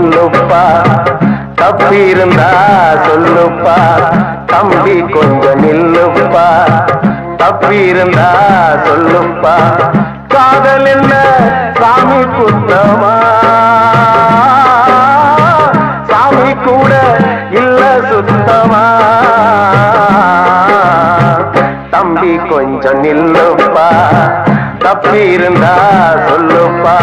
நில்லுப்பா தப்பி இருந்தா சொல்லுப்பா தம்பி கொஞ்சம் நில்லுப்பா தப்பி இருந்தா சொல்லுப்பா காதல் என்ன சாமி குத்தமா சாமி கூட இல்ல சுத்தமா தம்பி கொஞ்சம் நில்லுப்பா தப்பி இருந்தா சொல்லுப்பா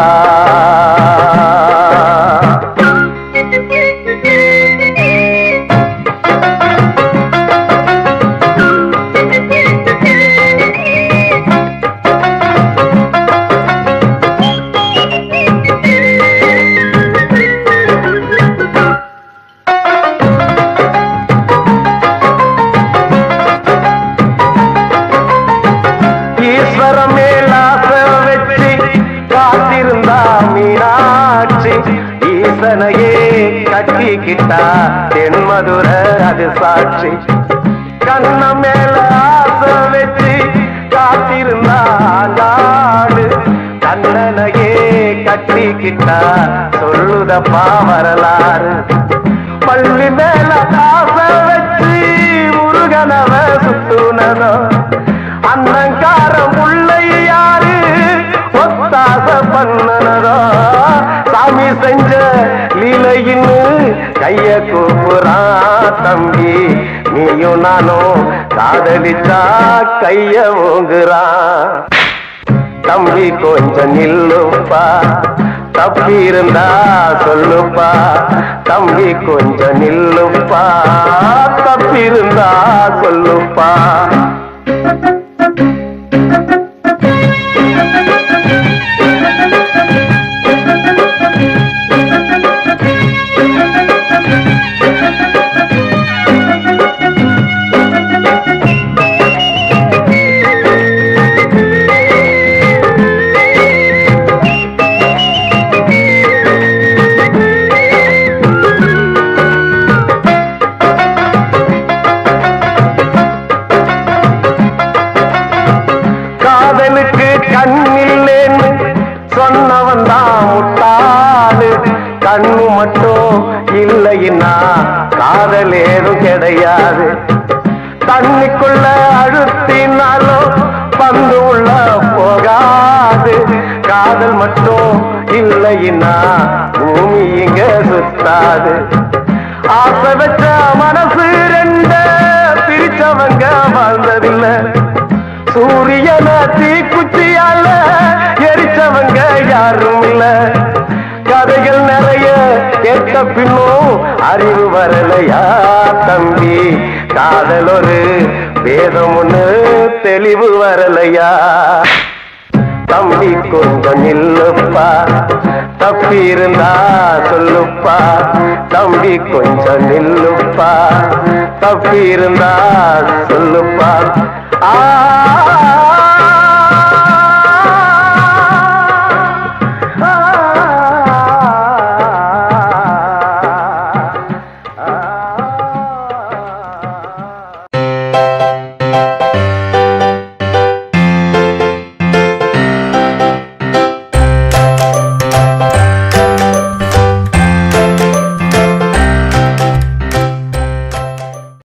ஈஸ்வர மேலாச வச்சு காத்திருந்தா மீனாட்சி ஈசனையே கட்டிக்கிட்டா தென்மதுர அது சாட்சி கண்ண மேல ஆசை வச்சு காத்திருந்தா நாடு கண்ணனையே கட்டிக்கிட்டா சொல்லுதப்பா வரலாறு பள்ளி மேல ஆசை வச்சு முருகனவ சுத்துனதோ அண்ணங்காரம் உள்ளை யாரு ஒத்தாச பண்ணனதோ சாமி செஞ்ச லீலையின்னு கைய கூப்புறான் தம்பி நீயும் நானும் காதலிச்சா கைய ஓங்குறான் தம்பி கொஞ்சம் நில்லுப்பா தப்பி இருந்தா சொல்லுப்பா தம்பி கொஞ்சம் நில்லுப்பா தப்பி இருந்தா சொல்லுப்பா காதலுக்கு கண்ணில்லேன்னு சொன்னவன் தான் முட்டாளு கண்ணு மட்டும் இல்லைன்னா காதல் ஏதும் கிடையாது தண்ணிக்குள்ள அழுத்தினாலும் பந்து உள்ள போகாது காதல் மட்டும் இல்லைன்னா பூமி இங்க சுத்தாது ஆசை வச்ச மனசு ரெண்ட பிரிச்சவங்க வாழ்ந்ததில்லை சூரியன தீக்குச்சியால எரிச்சவங்க யாரும் இல்ல கதைகள் நிறைய கேட்ட பின்னும் அறிவு வரலையா தம்பி காதல் ஒரு வேதம் ஒண்ணு தெளிவு வரலையா தம்பி கொஞ்சம் நில்லுப்பா தப்பி இருந்தா சொல்லுப்பா தம்பி கொஞ்சம் நில்லுப்பா தப்பி இருந்தா சொல்லுப்பா ஆ